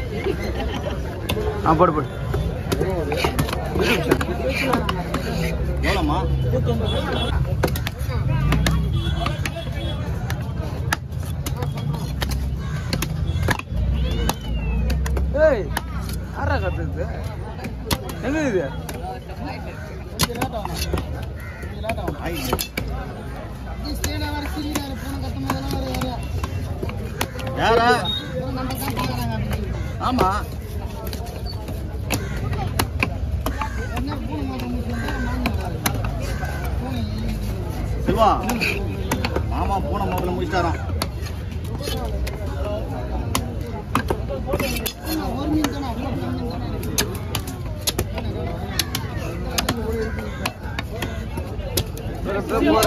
ஆ போடு போடு எவ்வளோம்மா ஏய் யாரா கத்துது எங்க இது ஐந்து யாரா ஆமா செல்வா மாமா போன முதல்ல முடிச்சிட்டாராம் போற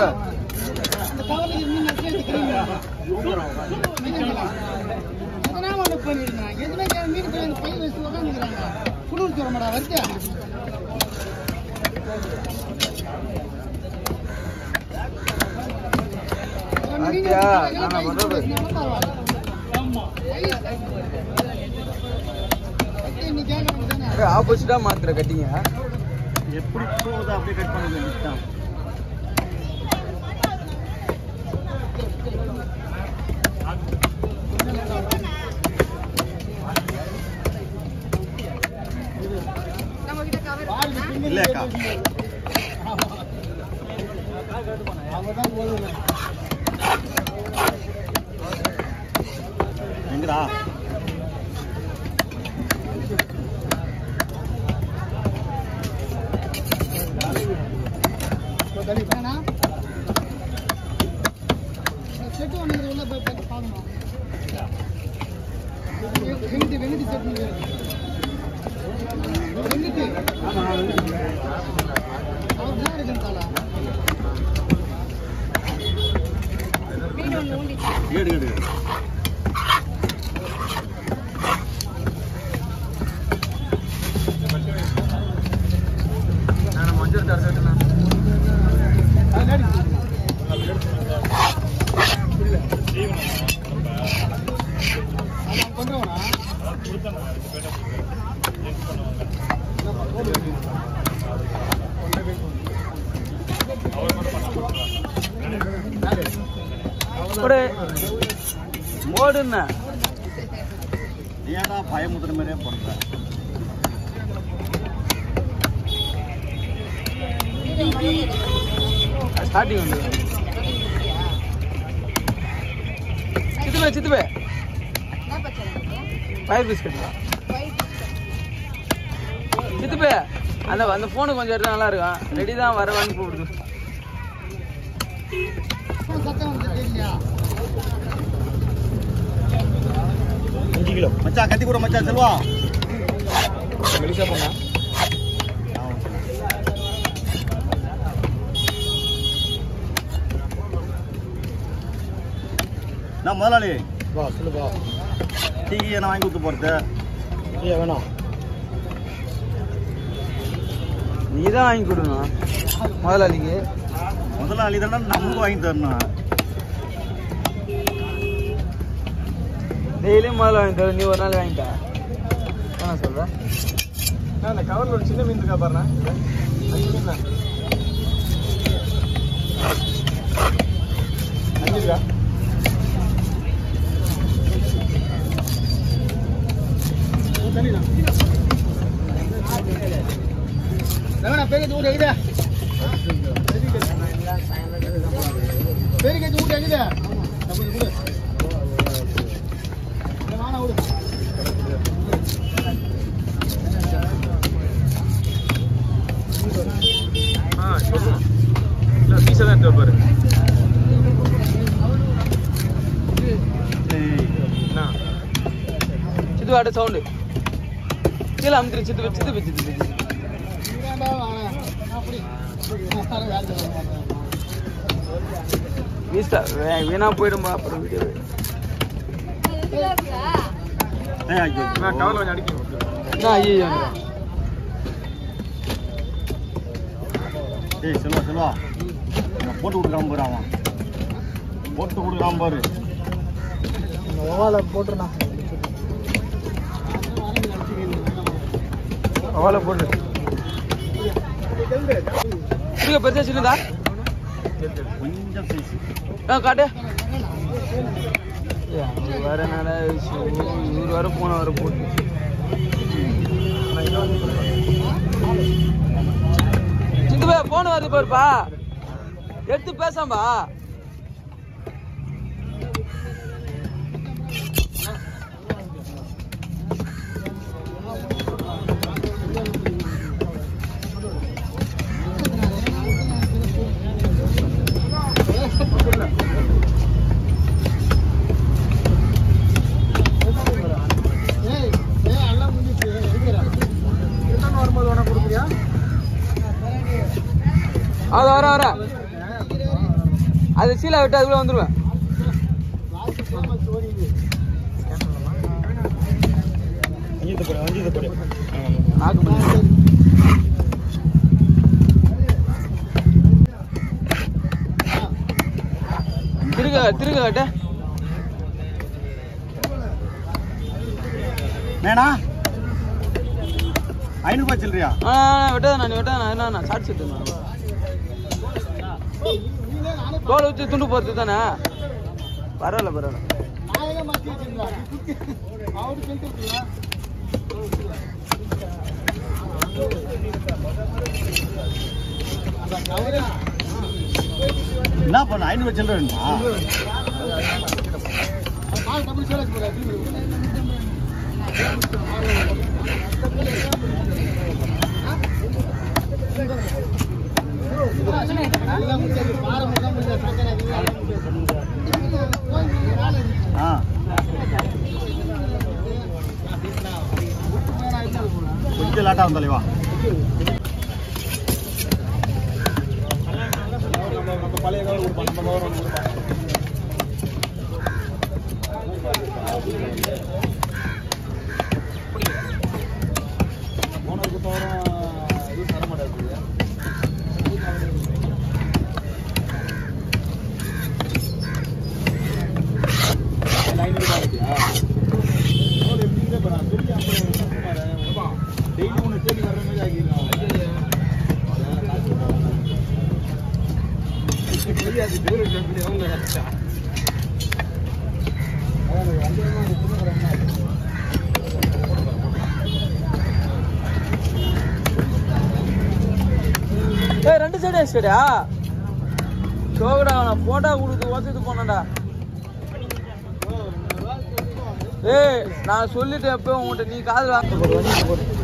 பாத்தியா? நானா பண்றது? ஆப்போசிட்டா மாத்திர கட்டிங்க எப்படி போகுதோ அப்படியே கட் பண்ண வேண்டியதுதான் இல்லையாக்கா எங்கடா செட்டு ஒன்று உள்ள போய் பார்த்து பார்க்கணும் வெங்கடி வெங்கடி செட் வெங்கடி அவர் தான் இருக்குன்றாளா ஏடு ஏடு ஏடு. நான் மஞ்சள் தர சேர்த்துனா கொண்டுவனா போடு போடுன்னா நீ ஏன்டா பயமுத்துற மாதிரியே பண்ற ஸ்டார்டிங் வந்து சித்துப்பே சித்துப்பே ஃபைவ் பிஸ்கட் சித்துப்பே அந்த அந்த ஃபோனு கொஞ்சம் எடுத்தா நல்லா இருக்கும் ரெடி தான் வர வாங்கி போடுது சத்தம் வந்து தெரியலையா அஞ்சு கிலோ மச்சான் கத்தி கூட மச்சான் செல்வா மெலிசா போனா நான் முதலாளி வா சொல்லுப்பா டீக்கு நான் வாங்கி கொடுத்து போறது ஐயா வேணாம் நீ தான் வாங்கி கொடுங்க முதலாளிக்கு முதலாளி தானே நமக்கு வாங்கி தரணும் டெய்லியும் முதல்ல வாங்கி தர நீ ஒரு நாள் வாங்கிட்டா என்ன சொல்ற அந்த கவர்ல ஒரு சின்ன மீன் இருக்கா பாருண்ணா அஞ்சு மீன் அஞ்சு இருக்கா ரமணா பேருக்கு ஊடு எங்குதா பேருக்கு ஊடு எங்குதா நம்ம ஊடு வாணா ஊடு ஆ சொல்லு இல்லை பீஸை தான் எடுத்து பாரு என்ன சித்து வாட்ட சவுண்டு கீழே அமுத்துரு சித்து சித்து சித்து சித்து வீஸ்டா வீணா போயிடும்பா அப்புறம் வீடியோ டவர் கொஞ்சம் அடிக்க என்ன ஐயோ ஏய் செல்வா செல்வா நான் போட்டு கொடுக்குறான் பாரு அவன் போட்டு கொடுக்குறான் பாரு போட்டுருண்ணா அவளை போட்டு இருக்க பெருசா சின்னதா கொஞ்சம் சைஸ் ஆ காட்டு ஏய், அவர் வேற என்னடா ஐயோ, இவர் வேற போன வர போட்டு சிந்து போய் போன் வருது பாருப்பா எடுத்து பேசாம்பா வரும்போது உனக்கு கொடுக்குறியா அது வர வர அது சீலா விட்டு அதுக்குள்ள வந்துருவேன் அஞ்சு போடு அஞ்சு போடு நாக்கு மணி திருக திருக கட்ட மேனா ஐநூறுபா சில்லறியா ஆ வெட்டாத நான் வெட்டாத என்ன நான் சாட்சி எடுத்து தோலை வச்சு துண்டு போறது தானே பரவாயில்ல பரவாயில்ல என்ன பண்ண ஐநூறு சில்லற வேணுமா ஆ கொஞ்சம் லேட்டா வந்தாலே வா நம்ம பழைய கவர் கொடுப்போம் நம்ம கவர் ஒன்று கொடுப்போம் ஓனருக்கு தோறும் இது தர மாட்டாது டெய்லி ஒன்று தேடி வர்ற மாதிரி ஆகிருக்கான் ஏய் ரெண்டு சைடு வச்சுடா சோகடா நான் போட்டோ கொடுத்து ஓசிட்டு போனேன்டா ஏய் நான் சொல்லிட்டேன் எப்போ உங்கள்கிட்ட நீ காதில் வாங்க போடு வண்டி போடு